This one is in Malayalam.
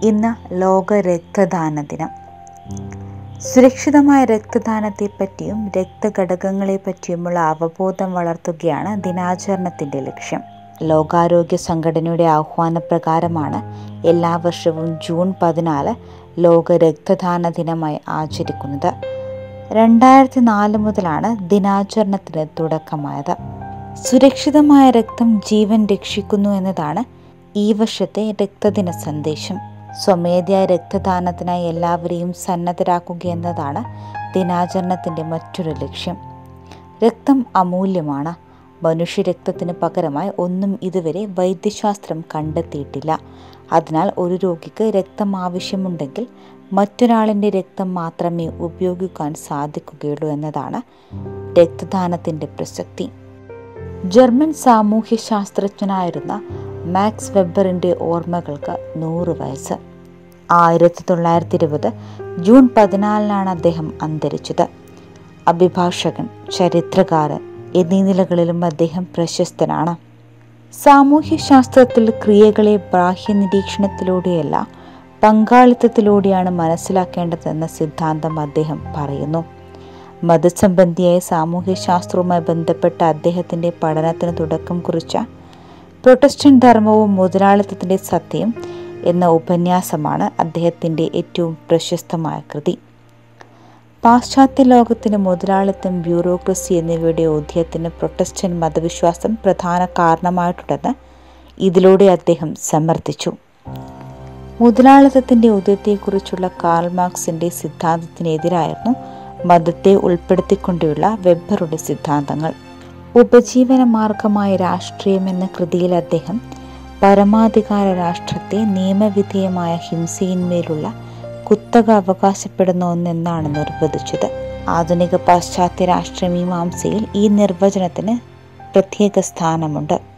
ഇന്ന് ലോക രക്തദാന ദിനം സുരക്ഷിതമായ രക്തദാനത്തെപ്പറ്റിയും രക്തഘടകങ്ങളെപ്പറ്റിയുമുള്ള അവബോധം വളർത്തുകയാണ് ദിനാചരണത്തിൻ്റെ ലക്ഷ്യം ലോകാരോഗ്യ സംഘടനയുടെ ആഹ്വാനപ്രകാരമാണ് എല്ലാ വർഷവും ജൂൺ പതിനാല് ലോക രക്തദാന ദിനമായി ആചരിക്കുന്നത് രണ്ടായിരത്തി നാല് മുതലാണ് ദിനാചരണത്തിന് തുടക്കമായത് സുരക്ഷിതമായ രക്തം ജീവൻ രക്ഷിക്കുന്നു എന്നതാണ് ഈ വർഷത്തെ രക്തദിന സന്ദേശം സ്വമേധയാ രക്തദാനത്തിനായി എല്ലാവരെയും സന്നദ്ധരാക്കുക എന്നതാണ് ദിനാചരണത്തിൻ്റെ മറ്റൊരു ലക്ഷ്യം രക്തം അമൂല്യമാണ് മനുഷ്യരക്തത്തിന് പകരമായി ഒന്നും ഇതുവരെ വൈദ്യശാസ്ത്രം കണ്ടെത്തിയിട്ടില്ല അതിനാൽ ഒരു രോഗിക്ക് രക്തം ആവശ്യമുണ്ടെങ്കിൽ മറ്റൊരാളിൻ്റെ രക്തം മാത്രമേ ഉപയോഗിക്കാൻ സാധിക്കുകയുള്ളൂ എന്നതാണ് രക്തദാനത്തിൻ്റെ പ്രസക്തി ജർമ്മൻ സാമൂഹ്യ ശാസ്ത്രജ്ഞനായിരുന്ന മാക്സ് വെബറിൻ്റെ ഓർമ്മകൾക്ക് നൂറ് വയസ്സ് ആയിരത്തി തൊള്ളായിരത്തി ഇരുപത് ജൂൺ പതിനാലിനാണ് അദ്ദേഹം അന്തരിച്ചത് അഭിഭാഷകൻ ചരിത്രകാരൻ എന്നീ നിലകളിലും അദ്ദേഹം പ്രശസ്തനാണ് സാമൂഹ്യ ശാസ്ത്രത്തിൽ ക്രിയകളെ ബാഹ്യ നിരീക്ഷണത്തിലൂടെയല്ല പങ്കാളിത്തത്തിലൂടെയാണ് മനസ്സിലാക്കേണ്ടതെന്ന സിദ്ധാന്തം അദ്ദേഹം പറയുന്നു മതസംബന്ധിയായ സാമൂഹ്യ ശാസ്ത്രവുമായി ബന്ധപ്പെട്ട അദ്ദേഹത്തിൻ്റെ പഠനത്തിന് തുടക്കം കുറിച്ച പ്രൊട്ടസ്റ്റന്റ് ധർമ്മവും മുതലാളിത്തത്തിൻ്റെ സത്യം എന്ന ഉപന്യാസമാണ് അദ്ദേഹത്തിൻ്റെ ഏറ്റവും പ്രശസ്തമായ കൃതി പാശ്ചാത്യ ലോകത്തിന് മുതലാളിത്തം ബ്യൂറോക്രസി എന്നിവയുടെ ഉദയത്തിന് പ്രൊട്ടസ്റ്റന്റ് മതവിശ്വാസം പ്രധാന കാരണമായിട്ടുണ്ടെന്ന് ഇതിലൂടെ അദ്ദേഹം സമർത്ഥിച്ചു മുതലാളിത്തത്തിൻ്റെ ഉദയത്തെക്കുറിച്ചുള്ള കാൾ മാർക്സിൻ്റെ സിദ്ധാന്തത്തിനെതിരായിരുന്നു മതത്തെ ഉൾപ്പെടുത്തിക്കൊണ്ടുള്ള വെബറുടെ സിദ്ധാന്തങ്ങൾ ഉപജീവന മാർഗമായ രാഷ്ട്രീയം എന്ന കൃതിയിൽ അദ്ദേഹം പരമാധികാര രാഷ്ട്രത്തെ നിയമവിധേയമായ ഹിംസയിന്മേലുള്ള കുത്തക അവകാശപ്പെടുന്ന ഒന്നെന്നാണ് നിർവചിച്ചത് ആധുനിക പാശ്ചാത്യ രാഷ്ട്രീയ മീമാംസയിൽ ഈ നിർവചനത്തിന് പ്രത്യേക സ്ഥാനമുണ്ട്